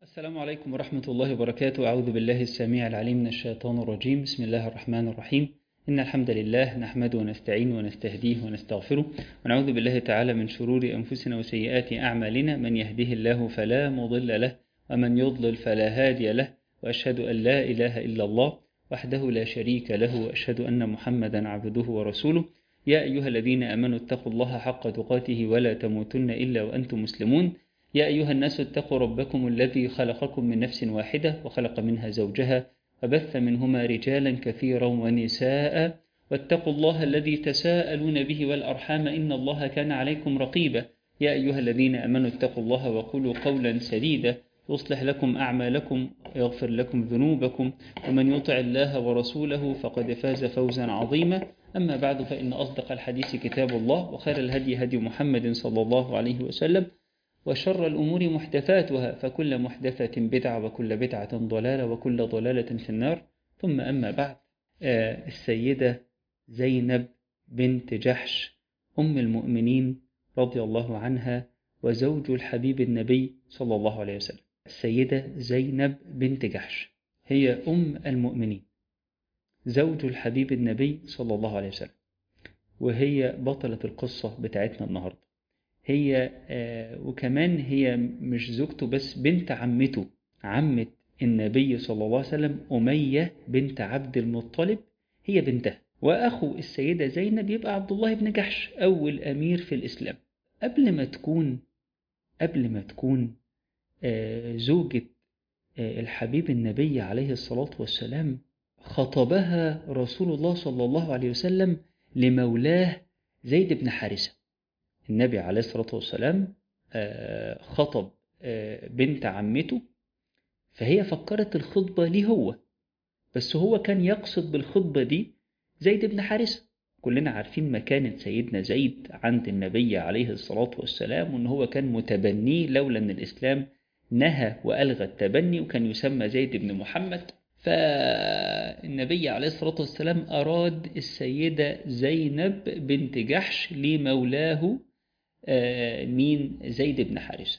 السلام عليكم ورحمة الله وبركاته أعوذ بالله السميع العليم من الشيطان الرجيم بسم الله الرحمن الرحيم إن الحمد لله نحمده ونستعين ونستهديه ونستغفره ونعوذ بالله تعالى من شرور أنفسنا وسيئات أعمالنا من يهده الله فلا مضل له ومن يضلل فلا هادي له وأشهد أن لا إله إلا الله وحده لا شريك له وأشهد أن محمدا عبده ورسوله يا أيها الذين آمنوا اتقوا الله حق تقاته ولا تموتن إلا وأنتم مسلمون يا أيها الناس اتقوا ربكم الذي خلقكم من نفس واحدة وخلق منها زوجها وبث منهما رجالا كثيرا ونساء واتقوا الله الذي تساءلون به والأرحام إن الله كان عليكم رقيبا يا أيها الذين آمنوا اتقوا الله وقولوا قولا سديدا يصلح لكم أعمالكم ويغفر لكم ذنوبكم ومن يطع الله ورسوله فقد فاز فوزا عظيما أما بعد فإن أصدق الحديث كتاب الله وخير الهدي هدي محمد صلى الله عليه وسلم وشر الأمور محدثاتها فكل محدثة بدعة وكل بدعة ضلالة وكل ضلالة في النار ثم أما بعد آه السيدة زينب بنت جحش أم المؤمنين رضي الله عنها وزوج الحبيب النبي صلى الله عليه وسلم السيدة زينب بنت جحش هي أم المؤمنين زوج الحبيب النبي صلى الله عليه وسلم وهي بطلة القصة بتاعتنا النهاردة هي آه وكمان هي مش زوجته بس بنت عمته عمة النبي صلى الله عليه وسلم أمية بنت عبد المطلب هي بنتها وأخو السيدة زينب يبقى عبد الله بن جحش أول أمير في الإسلام قبل ما تكون قبل ما تكون آه زوجة آه الحبيب النبي عليه الصلاة والسلام خطبها رسول الله صلى الله عليه وسلم لمولاه زيد بن حارثة النبي عليه الصلاة والسلام خطب بنت عمته فهي فكرت الخطبة ليه هو بس هو كان يقصد بالخطبة دي زيد بن حارثة كلنا عارفين مكانة سيدنا زيد عند النبي عليه الصلاة والسلام وأن هو كان متبنيه لولا أن الإسلام نهى وألغى التبني وكان يسمى زيد بن محمد فالنبي عليه الصلاة والسلام أراد السيدة زينب بنت جحش لمولاه مين زيد بن حارثة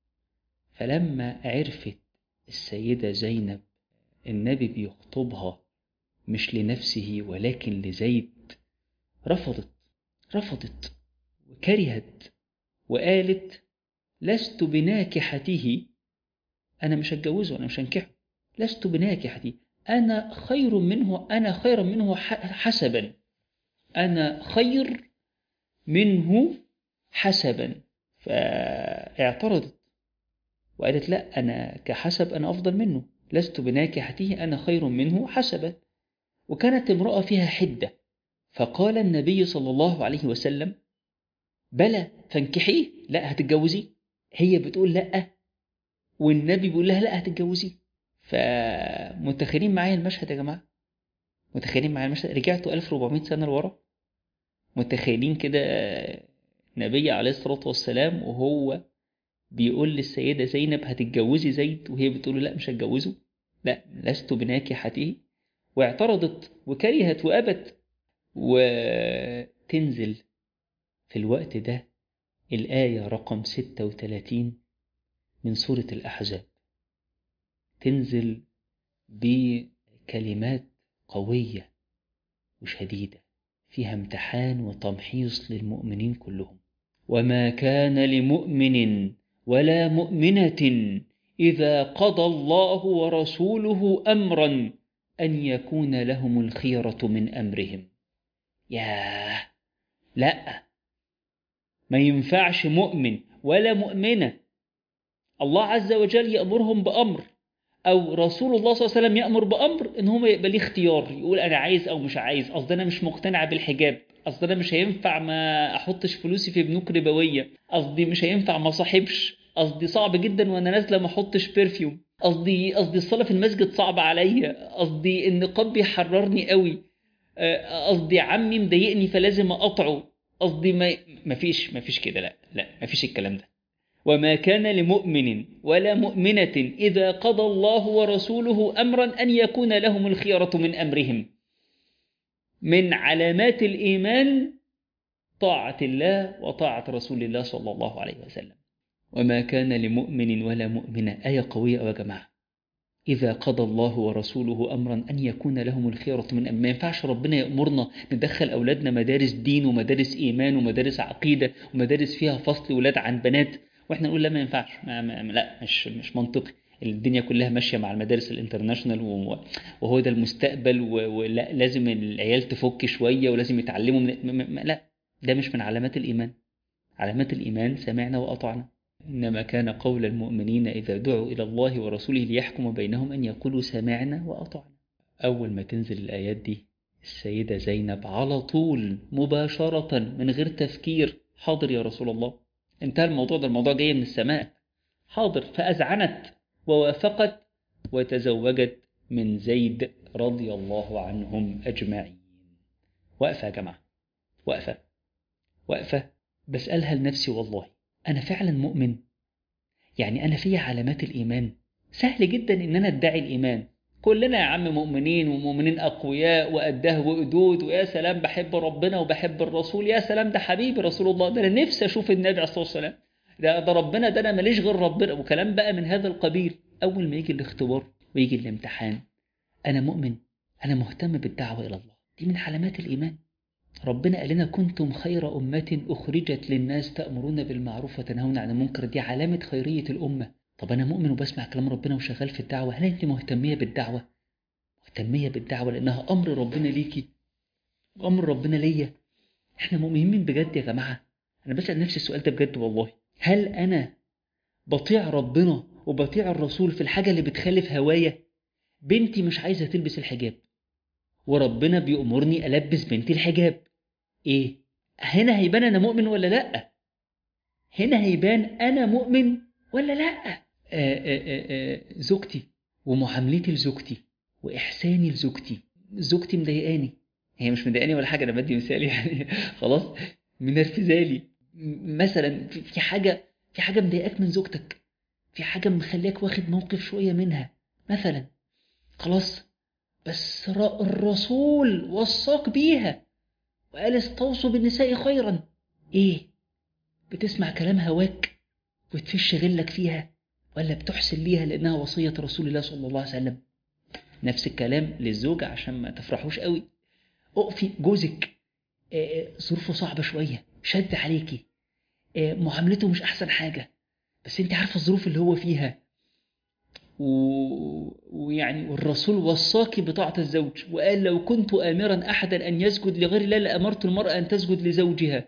فلما عرفت السيدة زينب النبي بيخطبها مش لنفسه ولكن لزيد رفضت رفضت وكرهت وقالت لست بناكحته أنا مش هتجوزه أنا مش هنكحه لست بناكحتي أنا خير منه أنا خير منه حسبا أنا خير منه حسبا فاعترضت وقالت لا أنا كحسب أنا أفضل منه لست بناكحته أنا خير منه حسبا وكانت امرأة فيها حدة فقال النبي صلى الله عليه وسلم بلى فانكحيه لا هتتجوزيه هي بتقول لا والنبي بيقول لها لا هتتجوزيه فمتخيلين معايا المشهد يا جماعة متخيلين معايا المشهد رجعتوا 1400 سنة لورا متخيلين كده النبي عليه الصلاة والسلام وهو بيقول للسيدة زينب هتتجوزي زيد وهي بتقول لا مش هتجوزه لا لست بناكحته واعترضت وكرهت وأبت وتنزل في الوقت ده الآية رقم 36 من سورة الأحزاب تنزل بكلمات قوية وشديدة فيها امتحان وتمحيص للمؤمنين كلهم وما كان لمؤمن ولا مؤمنة إذا قضى الله ورسوله أمرا أن يكون لهم الخيرة من أمرهم ياه لا ما ينفعش مؤمن ولا مؤمنة الله عز وجل يأمرهم بأمر او رسول الله صلى الله عليه وسلم يامر بامر ان هو يبقى ليه اختيار يقول انا عايز او مش عايز قصدي انا مش مقتنع بالحجاب قصدي انا مش هينفع ما احطش فلوسي في بنوك ربويه قصدي مش هينفع ما صاحبش قصدي صعب جدا وانا نازله ما احطش برفيوم قصدي قصدي الصلاه في المسجد صعبه عليا قصدي النقاب بيحررني قوي قصدي عمي مضايقني فلازم اقطعه قصدي ما مفيش مفيش كده لا لا مفيش الكلام ده وما كان لمؤمن ولا مؤمنة إذا قضى الله ورسوله أمرا أن يكون لهم الخيرة من أمرهم من علامات الإيمان طاعة الله وطاعة رسول الله صلى الله عليه وسلم وما كان لمؤمن ولا مؤمنة آية قوية أوي يا جماعة إذا قضى الله ورسوله أمرا أن يكون لهم الخيرة من أمر ما ينفعش ربنا يأمرنا ندخل أولادنا مدارس دين ومدارس إيمان ومدارس عقيدة ومدارس فيها فصل ولاد عن بنات وإحنا نقول لا ما ينفعش ما ما لا مش مش منطقي الدنيا كلها ماشية مع المدارس الانترناشونال وهو ده المستقبل ولا لازم العيال تفك شوية ولازم يتعلموا من لا ده مش من علامات الإيمان علامات الإيمان سمعنا وأطعنا إنما كان قول المؤمنين إذا دعوا إلى الله ورسوله ليحكم بينهم أن يقولوا سمعنا وأطعنا أول ما تنزل الآيات دي السيدة زينب على طول مباشرة من غير تفكير حاضر يا رسول الله انتهى الموضوع ده الموضوع جاي من السماء حاضر فأذعنت ووافقت وتزوجت من زيد رضي الله عنهم أجمعين وقفة يا جماعة وقفة وقفة بسألها لنفسي والله أنا فعلا مؤمن يعني أنا فيها علامات الإيمان سهل جدا إن أنا أدعي الإيمان كلنا يا عم مؤمنين ومؤمنين أقوياء وأده وقدود ويا سلام بحب ربنا وبحب الرسول يا سلام ده حبيبي رسول الله ده أنا نفسي أشوف النبي عليه الصلاة والسلام ده, ده ربنا ده أنا ماليش غير ربنا وكلام بقى من هذا القبيل أول ما يجي الاختبار ويجي الامتحان أنا مؤمن أنا مهتم بالدعوة إلى الله دي من علامات الإيمان ربنا قال لنا كنتم خير أمة أخرجت للناس تأمرون بالمعروف وتنهون عن المنكر دي علامة خيرية الأمة طب أنا مؤمن وبسمع كلام ربنا وشغال في الدعوة هل أنت مهتمية بالدعوة؟ مهتمية بالدعوة لأنها أمر ربنا ليكي وأمر ربنا ليا إحنا مؤمنين بجد يا جماعة أنا بسأل نفسي السؤال ده بجد والله هل أنا بطيع ربنا وبطيع الرسول في الحاجة اللي بتخالف هوايا بنتي مش عايزة تلبس الحجاب وربنا بيأمرني ألبس بنتي الحجاب إيه؟ هنا هيبان أنا مؤمن ولا لأ؟ هنا هيبان أنا مؤمن ولا لأ؟ زوجتي ومعاملتي لزوجتي وإحساني لزوجتي زوجتي مضايقاني هي مش مضايقاني ولا حاجة أنا بدي مثال يعني خلاص منرفزالي مثلا في حاجة في حاجة مضايقاك من زوجتك في حاجة مخليك واخد موقف شوية منها مثلا خلاص بس الرسول وصاك بيها وقال استوصوا بالنساء خيرا ايه بتسمع كلام هواك وتفش غلك فيها ولا بتحسن ليها لانها وصية رسول الله صلى الله عليه وسلم نفس الكلام للزوجة عشان ما تفرحوش قوي اقفي جوزك ظروفه صعبة شوية شد عليكي معاملته مش احسن حاجة بس انت عارفة الظروف اللي هو فيها و... ويعني والرسول وصاكي بطاعة الزوج وقال لو كنت آمرا أحدا أن يسجد لغير الله لأمرت المرأة أن تسجد لزوجها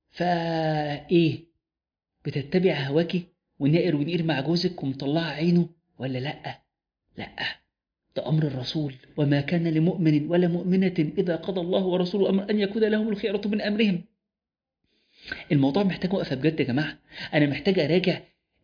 فإيه بتتبع هواكي ونقر ونقر مع جوزك ومطلعة عينه ولا لأ لأ ده أمر الرسول وما كان لمؤمن ولا مؤمنة إذا قضى الله ورسوله أمر أن يكون لهم الخيرة من أمرهم الموضوع محتاج وقفة بجد يا جماعة أنا محتاج أراجع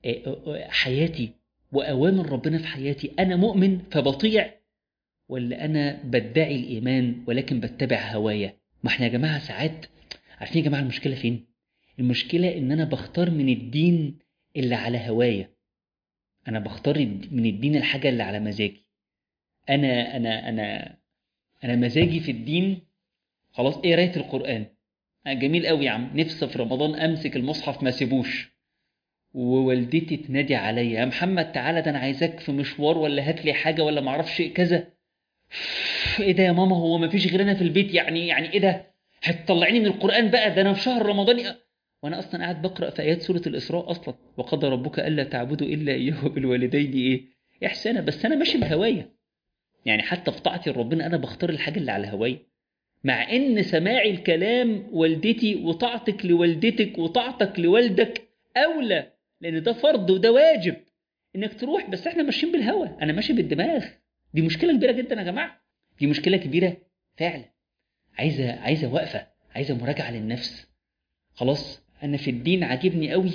حياتي وأوامر ربنا في حياتي أنا مؤمن فبطيع ولا أنا بدعي الإيمان ولكن بتبع هوايا ما احنا يا جماعة ساعات عارفين يا جماعة المشكلة فين المشكلة إن أنا بختار من الدين اللي على هوايا أنا بختار من الدين الحاجة اللي على مزاجي أنا أنا أنا أنا مزاجي في الدين خلاص إيه قراية القرآن جميل قوي يا عم نفسي في رمضان أمسك المصحف ما سيبوش ووالدتي تنادي عليا يا محمد تعالى ده انا عايزاك في مشوار ولا هات لي حاجه ولا معرفش كذا ايه ده يا ماما هو ما فيش غير انا في البيت يعني يعني ايه ده هتطلعيني من القران بقى ده انا في شهر رمضان وانا اصلا قاعد بقرا في ايات سوره الاسراء اصلا وقضى ربك الا تعبدوا الا اياه بالوالدين ايه احسانا بس انا ماشي بهوايا يعني حتى في طاعتي لربنا انا بختار الحاجه اللي على هوايا مع ان سماعي الكلام والدتي وطاعتك لوالدتك وطاعتك لوالدك اولى لان ده فرض وده واجب انك تروح بس احنا ماشيين بالهوى انا ماشي بالدماغ دي مشكله كبيره جدا يا جماعه دي مشكله كبيره فعلا عايزه عايزه وقفه عايزه مراجعه للنفس خلاص انا في الدين عاجبني قوي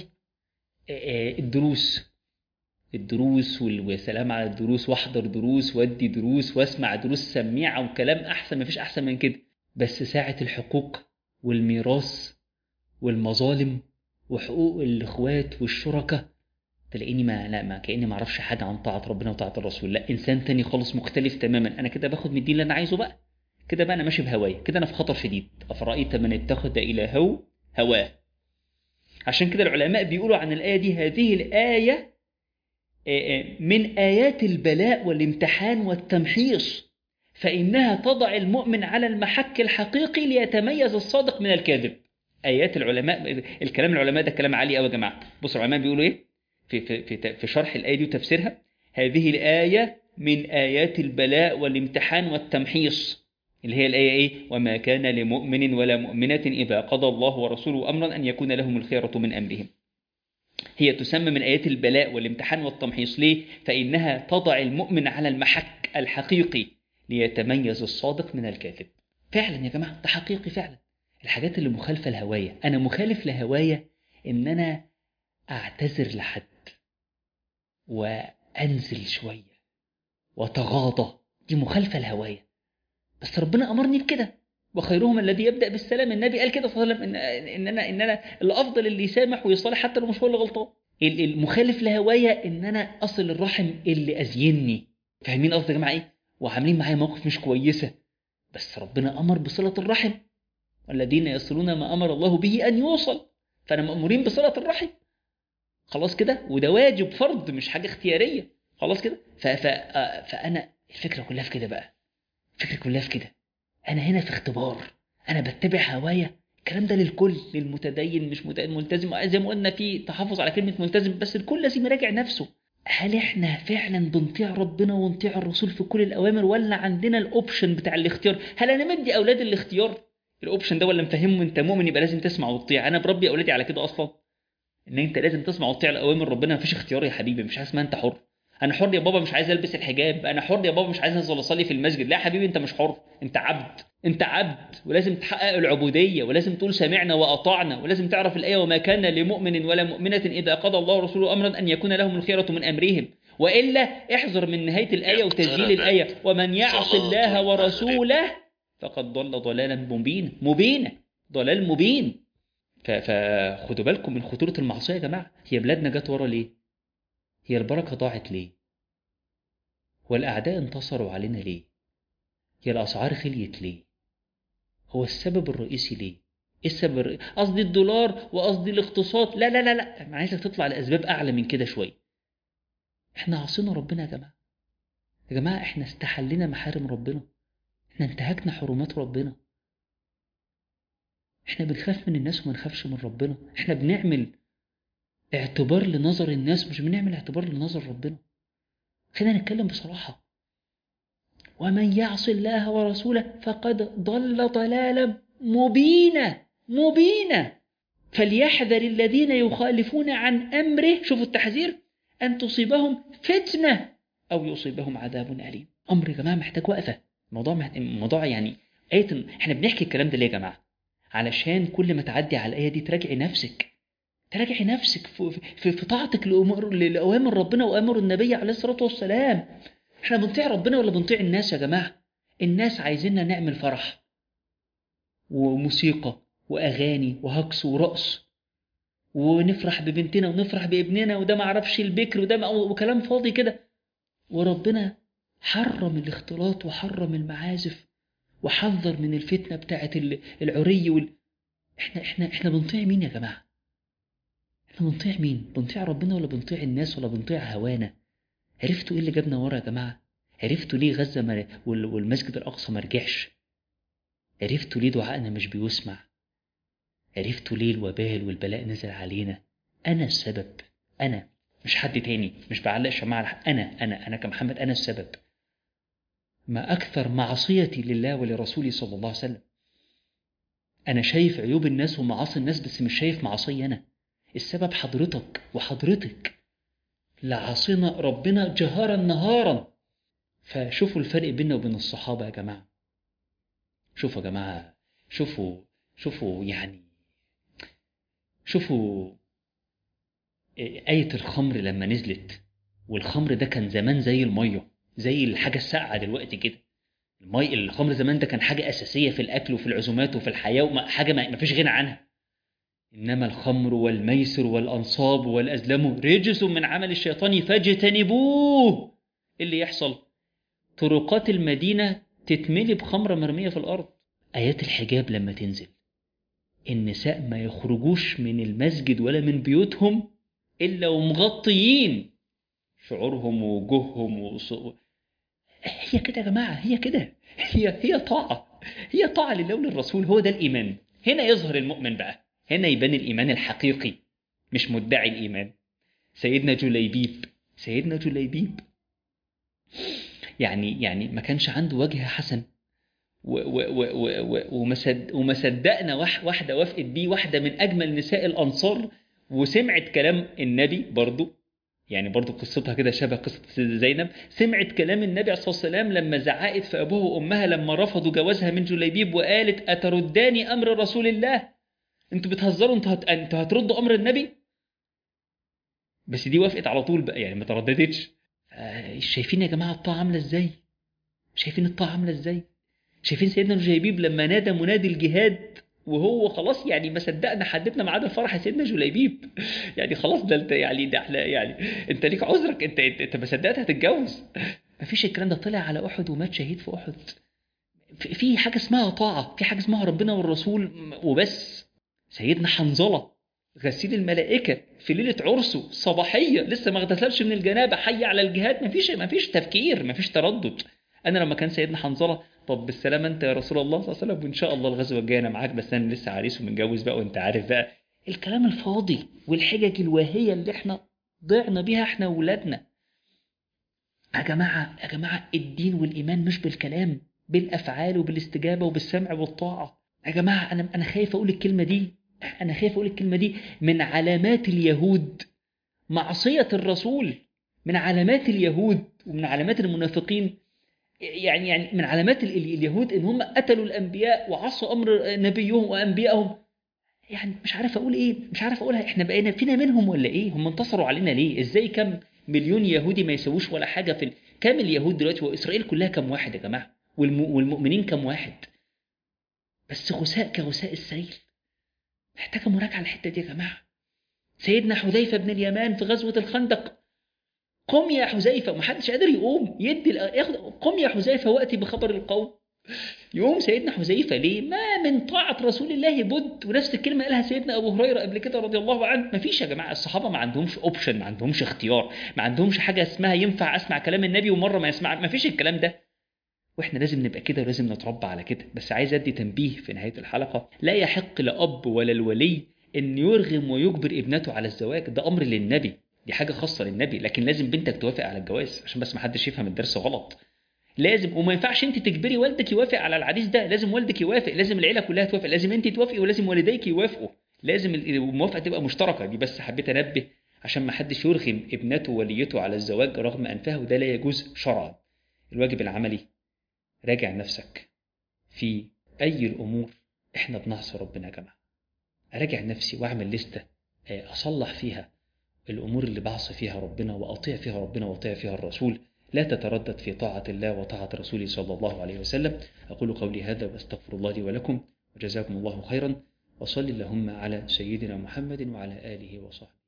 الدروس الدروس والسلام على الدروس واحضر دروس وادي دروس واسمع دروس سميعه وكلام احسن مفيش احسن من كده بس ساعه الحقوق والميراث والمظالم وحقوق الاخوات والشركاء تلاقيني ما لا ما كاني ما اعرفش حاجه عن طاعه ربنا وطاعه الرسول لا انسان تاني خالص مختلف تماما انا كده باخد من الدين اللي انا عايزه بقى كده بقى انا ماشي بهوايا كده انا في خطر شديد افرايت من اتخذ الهه هواه عشان كده العلماء بيقولوا عن الآية دي هذه الآية من آيات البلاء والامتحان والتمحيص فإنها تضع المؤمن على المحك الحقيقي ليتميز الصادق من الكاذب آيات العلماء الكلام العلماء ده كلام عالي قوي يا جماعة بصوا العلماء بيقولوا إيه في, في, في, في شرح الآية دي وتفسيرها هذه الآية من آيات البلاء والامتحان والتمحيص اللي هي الآية إيه وما كان لمؤمن ولا مؤمنة إذا قضى الله ورسوله أمرا أن يكون لهم الخيرة من أمرهم هي تسمى من آيات البلاء والامتحان والتمحيص ليه؟ فإنها تضع المؤمن على المحك الحقيقي ليتميز الصادق من الكاذب فعلا يا جماعة ده حقيقي فعلا الحاجات اللي مخالفة لهوايا أنا مخالف لهوايا إن أنا أعتذر لحد وأنزل شوية وتغاضى دي مخالفة لهوايا بس ربنا أمرني بكده وخيرهم الذي يبدا بالسلام النبي قال كده صلى الله عليه وسلم ان ان انا ان انا الافضل اللي يسامح ويصالح حتى لو مش هو اللي غلطان المخالف لهوايا ان انا اصل الرحم اللي ازيني فاهمين قصدي يا جماعه ايه وعاملين معايا موقف مش كويسه بس ربنا امر بصله الرحم والذين يصلون ما امر الله به ان يوصل فانا مامورين بصله الرحم خلاص كده وده واجب فرض مش حاجه اختياريه خلاص كده ف... ف... فانا الفكره كلها في كده بقى الفكره كلها في كده انا هنا في اختبار انا بتبع هوايا الكلام ده للكل للمتدين مش ملتزم زي ما قلنا في تحفظ على كلمه ملتزم بس الكل لازم يراجع نفسه هل احنا فعلا بنطيع ربنا ونطيع الرسول في كل الاوامر ولا عندنا الاوبشن بتاع الاختيار هل انا مدي اولاد الاختيار الاوبشن ده ولا مفهمهم انت مؤمن يبقى لازم تسمع وتطيع انا بربي اولادي على كده اصلا ان انت لازم تسمع وتطيع الاوامر ربنا مفيش اختيار يا حبيبي مش حاجه اسمها انت حر انا حر يا بابا مش عايز البس الحجاب انا حر يا بابا مش عايز انزل اصلي في المسجد لا يا حبيبي انت مش حر انت عبد انت عبد ولازم تحقق العبوديه ولازم تقول سمعنا واطعنا ولازم تعرف الايه وما كان لمؤمن ولا مؤمنه اذا قضى الله ورسوله امرا ان يكون لهم الخيره من امرهم والا احذر من نهايه الايه وتسجيل الايه ومن يعص الله ورسوله فقد ضل ضلالا مبينا مبينا ضلال مبين فخدوا بالكم من خطوره المعصيه يا جماعه هي بلادنا جت ورا ليه هي البركة ضاعت ليه؟ والأعداء انتصروا علينا ليه؟ هي الأسعار خليت ليه؟ هو السبب الرئيسي ليه؟ إيه السبب الرئيسي؟ قصدي الدولار وقصدي الاقتصاد لا لا لا لا أنا عايزك تطلع لأسباب أعلى من كده شوية إحنا عصينا ربنا يا جماعة يا جماعة إحنا استحلنا محارم ربنا إحنا انتهكنا حرمات ربنا إحنا بنخاف من الناس وما نخافش من ربنا إحنا بنعمل اعتبار لنظر الناس مش بنعمل اعتبار لنظر ربنا خلينا نتكلم بصراحة ومن يعص الله ورسوله فقد ضل ضلالا مبينا مبينا فليحذر الذين يخالفون عن أمره شوفوا التحذير أن تصيبهم فتنة أو يصيبهم عذاب أليم أمر يا جماعة محتاج وقفة الموضوع محتاج الموضوع يعني آية احنا بنحكي الكلام ده ليه يا جماعة علشان كل ما تعدي على الآية دي تراجعي نفسك تراجعي نفسك في, في, في طاعتك لأمور لأوامر ربنا وأمر النبي عليه الصلاة والسلام احنا بنطيع ربنا ولا بنطيع الناس يا جماعة الناس عايزيننا نعمل فرح وموسيقى وأغاني وهكس ورقص ونفرح ببنتنا ونفرح بابننا وده معرفش البكر وده وكلام فاضي كده وربنا حرم الاختلاط وحرم المعازف وحذر من الفتنة بتاعت العري وال... احنا احنا احنا بنطيع مين يا جماعة؟ احنا بنطيع مين؟ بنطيع ربنا ولا بنطيع الناس ولا بنطيع هوانا؟ عرفتوا ايه اللي جابنا ورا يا جماعة؟ عرفتوا ليه غزة مر... والمسجد الأقصى ما رجعش؟ عرفتوا ليه دعائنا مش بيسمع؟ عرفتوا ليه الوبال والبلاء نزل علينا؟ أنا السبب أنا مش حد تاني مش بعلق شماعة أنا أنا أنا كمحمد أنا السبب ما أكثر معصيتي لله ولرسوله صلى الله عليه وسلم أنا شايف عيوب الناس ومعاصي الناس بس مش شايف معصي أنا السبب حضرتك وحضرتك لعصينا ربنا جهارا نهارا فشوفوا الفرق بيننا وبين الصحابة يا جماعة شوفوا يا جماعة شوفوا شوفوا يعني شوفوا آية الخمر لما نزلت والخمر ده كان زمان زي المية زي الحاجة الساقعة دلوقتي كده المي الخمر زمان ده كان حاجة أساسية في الأكل وفي العزومات وفي الحياة وما حاجة ما فيش غنى عنها إنما الخمر والميسر والأنصاب والأزلام رجس من عمل الشيطان فاجتنبوه اللي يحصل طرقات المدينة تتملي بخمرة مرمية في الأرض آيات الحجاب لما تنزل النساء ما يخرجوش من المسجد ولا من بيوتهم إلا ومغطيين شعورهم ووجوههم وص... هي كده يا جماعة هي كده هي هي طاعة هي طاعة لله وللرسول هو ده الإيمان هنا يظهر المؤمن بقى هنا يبان الإيمان الحقيقي مش مدعي الإيمان سيدنا جليبيب سيدنا جليبيب يعني يعني ما كانش عنده وجه حسن و و و و و وما صد- وما صدقنا واح- واحدة وافقت بيه واحدة من أجمل نساء الأنصار وسمعت كلام النبي برضو يعني برضو قصتها كده شبه قصة السيدة زينب سمعت كلام النبي عليه الصلاة والسلام لما زعقت في أبوها وأمها لما رفضوا جوازها من جليبيب وقالت أترداني أمر رسول الله انتوا بتهزروا انتوا هت... انتوا هتردوا أمر النبي بس دي وافقت على طول بقى يعني ما ترددتش آه، شايفين يا جماعة الطاعة عاملة ازاي شايفين الطاعة عاملة ازاي شايفين سيدنا جليبيب لما نادى منادي الجهاد وهو خلاص يعني ما صدقنا حددنا ميعاد الفرح يا سيدنا جليبيب يعني خلاص ده انت يعني ده احنا يعني انت ليك عذرك انت انت, انت ما صدقت هتتجوز مفيش الكلام ده طلع على احد ومات شهيد في احد في- في حاجه اسمها طاعه في حاجه اسمها ربنا والرسول وبس سيدنا حنظله غسيل الملائكه في ليله عرسه صباحيه لسه ما اغتسلش من الجنابه حي على الجهاد مفيش مفيش تفكير مفيش تردد انا لما كان سيدنا حنظله طب بالسلامه انت يا رسول الله صلى الله عليه وسلم وان شاء الله الغزوه الجايه انا معاك بس انا لسه عريس ومتجوز بقى وانت عارف بقى الكلام الفاضي والحجج الواهيه اللي احنا ضعنا بيها احنا واولادنا يا جماعه يا جماعه الدين والايمان مش بالكلام بالافعال وبالاستجابه وبالسمع والطاعه يا جماعه انا انا خايف اقول الكلمه دي انا خايف اقول الكلمه دي من علامات اليهود معصيه الرسول من علامات اليهود ومن علامات المنافقين يعني يعني من علامات ال- ال- اليهود ان هم قتلوا الانبياء وعصوا امر نبيهم وانبيائهم يعني مش عارف اقول ايه مش عارف اقولها احنا بقينا فينا منهم ولا ايه هم انتصروا علينا ليه ازاي كم مليون يهودي ما يسووش ولا حاجه في ال- كام اليهود دلوقتي واسرائيل كلها كم واحد يا جماعه والم... والمؤمنين كم واحد بس غثاء كغثاء السيل محتاجه مراجعه الحته دي يا جماعه سيدنا حذيفه بن اليمان في غزوه الخندق قم يا حذيفه ومحدش قادر يقوم يدي الأ- ياخد قم يا حذيفه واتي بخبر القوم يقوم سيدنا حذيفه ليه؟ ما من طاعه رسول الله بد ونفس الكلمه قالها سيدنا ابو هريره قبل كده رضي الله عنه ما فيش يا جماعه الصحابه ما عندهمش اوبشن ما عندهمش اختيار ما عندهمش حاجه اسمها ينفع اسمع كلام النبي ومره ما يسمع ما فيش الكلام ده واحنا لازم نبقى كده ولازم نتربى على كده بس عايز ادي تنبيه في نهايه الحلقه لا يحق لاب ولا الولي ان يرغم ويجبر ابنته على الزواج ده امر للنبي دي حاجه خاصه للنبي لكن لازم بنتك توافق على الجواز عشان بس ما حدش يفهم الدرس غلط لازم وما ينفعش انت تجبري والدك يوافق على العريس ده لازم والدك يوافق لازم العيله كلها توافق لازم انت توافقي ولازم والديك يوافقوا لازم الموافقه تبقى مشتركه دي بس حبيت انبه عشان ما حدش يرغم ابنته ووليته على الزواج رغم انفه وده لا يجوز شرعا الواجب العملي راجع نفسك في اي الامور احنا بنعصي ربنا يا جماعه اراجع نفسي واعمل لسته آه، اصلح فيها الامور اللي بعصي فيها ربنا واطيع فيها ربنا واطيع فيها الرسول لا تتردد في طاعة الله وطاعة رسوله صلى الله عليه وسلم أقول قولي هذا وأستغفر الله لي ولكم وجزاكم الله خيرا وصل اللهم على سيدنا محمد وعلى آله وصحبه